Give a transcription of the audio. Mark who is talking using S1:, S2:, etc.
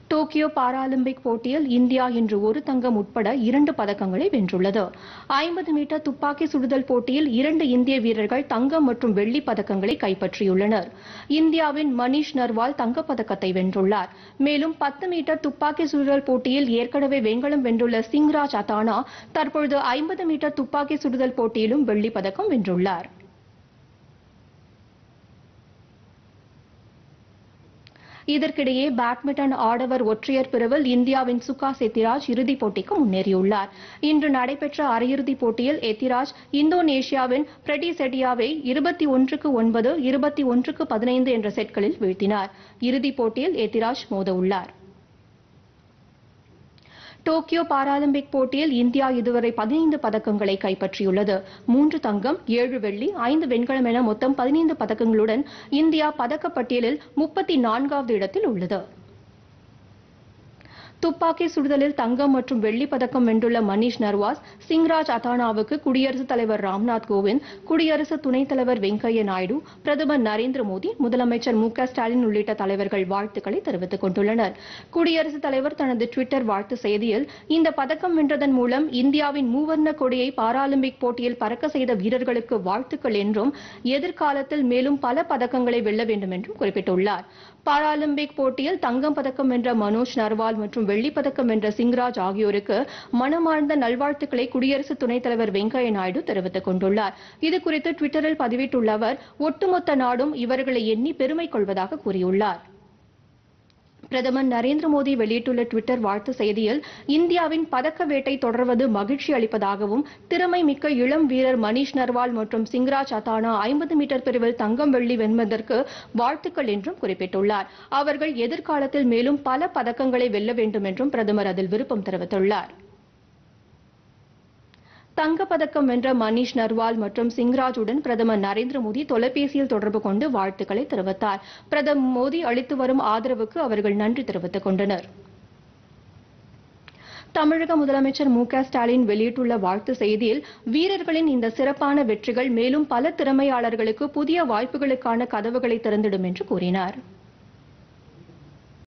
S1: Tokyo Paralympic போட்டியில் India இன்று ஒரு தங்கம் உட்பட இரண்டு பதக்கங்களை வென்றுள்ளது ஐம்பது மீட்டர் துப்பாக்கி சுடுதல் போட்டியில் இரண்டு இந்திய வீரர்கள் தங்கம் மற்றும் வெள்ளிப் பதக்கங்களை கைப்பற்றியுள்ளனர் இந்தியாவின் மணீஷ் நர்வால் தங்கப்பதக்கத்தை வென்றுள்ளார் மேலும் பத்து மீட்டர் துப்பாக்கி சுடுதல் போட்டியில் ஏற்கனவே வெண்கலம் வென்றுள்ள சிங்ராஜ் அதானா தற்பொழுது ஐம்பது மீட்டர் துப்பாக்கி சுடுதல் போட்டியிலும் வெள்ளிப் பதக்கம் வென்றுள்ளார் இதற்கிடையே பேட்மிண்டன் ஆடவர் ஒற்றையர் பிரிவில் இந்தியாவின் சுகா செத்திராஜ் இறுதிப் போட்டிக்கு முன்னேறியுள்ளார் இன்று நடைபெற்ற அரையிறுதிப் போட்டியில் எத்திராஜ் இந்தோனேஷியாவின் பிரடி செட்டியாவை இருபத்தி ஒன்றுக்கு ஒன்பது இருபத்தி ஒன்றுக்கு பதினைந்து என்ற செட்களில் வீழ்த்தினார் இறுதிப் போட்டியில் எத்திராஜ் மோதவுள்ளார் டோக்கியோ பாராலிம்பிக் போட்டியில் இந்தியா இதுவரை பதினைந்து பதக்கங்களை கைப்பற்றியுள்ளது மூன்று தங்கம் ஏழு வெள்ளி ஐந்து வெண்கலம் என மொத்தம் பதினைந்து பதக்கங்களுடன் இந்தியா பதக்கப்பட்டியலில் முப்பத்தி நான்காவது இடத்தில் உள்ளது துப்பாக்கி சுடுதலில் தங்கம் மற்றும் வெள்ளிப் பதக்கம் வென்றுள்ள மணீஷ் நர்வாஸ் சிங்ராஜ் அதானாவுக்கு குடியரசுத் தலைவர் ராம்நாத் கோவிந்த் குடியரசு துணைத் தலைவர் வெங்கையா நாயுடு பிரதமர் நரேந்திர மோடி முதலமைச்சர் மு க ஸ்டாலின் உள்ளிட்ட தலைவர்கள் வாழ்த்துக்களை தெரிவித்துக் கொண்டுள்ளனர் குடியரசுத் தலைவர் தனது டுவிட்டர் வாழ்த்து செய்தியில் இந்த பதக்கம் வென்றதன் மூலம் இந்தியாவின் மூவர்ண கொடியை பாராலிம்பிக் போட்டியில் பறக்க செய்த வீரர்களுக்கு வாழ்த்துக்கள் என்றும் எதிர்காலத்தில் மேலும் பல பதக்கங்களை வெல்ல வேண்டும் என்றும் குறிப்பிட்டுள்ளார் பாராலிம்பிக் போட்டியில் தங்கம் பதக்கம் வென்ற மனோஜ் நர்வால் மற்றும் வெள்ளிப் பதக்கம் வென்ற சிங்ராஜ் ஆகியோருக்கு மனமார்ந்த நல்வாழ்த்துக்களை குடியரசு துணைத் தலைவர் வெங்கையா நாயுடு தெரிவித்துக் கொண்டுள்ளார் இதுகுறித்து டுவிட்டரில் பதிவிட்டுள்ள அவர் ஒட்டுமொத்த நாடும் இவர்களை எண்ணி பெருமை கொள்வதாக கூறியுள்ளார் பிரதமர் நரேந்திர மோடி வெளியிட்டுள்ள டுவிட்டர் வாழ்த்து செய்தியில் இந்தியாவின் பதக்க வேட்டை தொடர்வது மகிழ்ச்சி அளிப்பதாகவும் திறமை மிக்க இளம் வீரர் மணீஷ் நர்வால் மற்றும் சிங்ராஜ் அதானா ஐம்பது மீட்டர் பிரிவில் தங்கம் வெள்ளி வென்பதற்கு வாழ்த்துக்கள் என்றும் குறிப்பிட்டுள்ளார் அவர்கள் எதிர்காலத்தில் மேலும் பல பதக்கங்களை வெல்ல வேண்டும் என்றும் பிரதமர் அதில் விருப்பம் தெரிவித்துள்ளார் தங்கப்பதக்கம் வென்ற மணீஷ் நர்வால் மற்றும் சிங்ராஜுடன் பிரதமர் நரேந்திர மோடி தொலைபேசியில் தொடர்பு கொண்டு வாழ்த்துக்களை தெரிவித்தார் பிரதமர் மோடி அளித்து வரும் ஆதரவுக்கு அவர்கள் நன்றி தெரிவித்துக் கொண்டனர் தமிழக முதலமைச்சர் மு க ஸ்டாலின் வெளியிட்டுள்ள வாழ்த்து செய்தியில் வீரர்களின் இந்த சிறப்பான வெற்றிகள் மேலும் பல திறமையாளர்களுக்கு புதிய வாய்ப்புகளுக்கான கதவுகளை திறந்திடும் என்று கூறினார்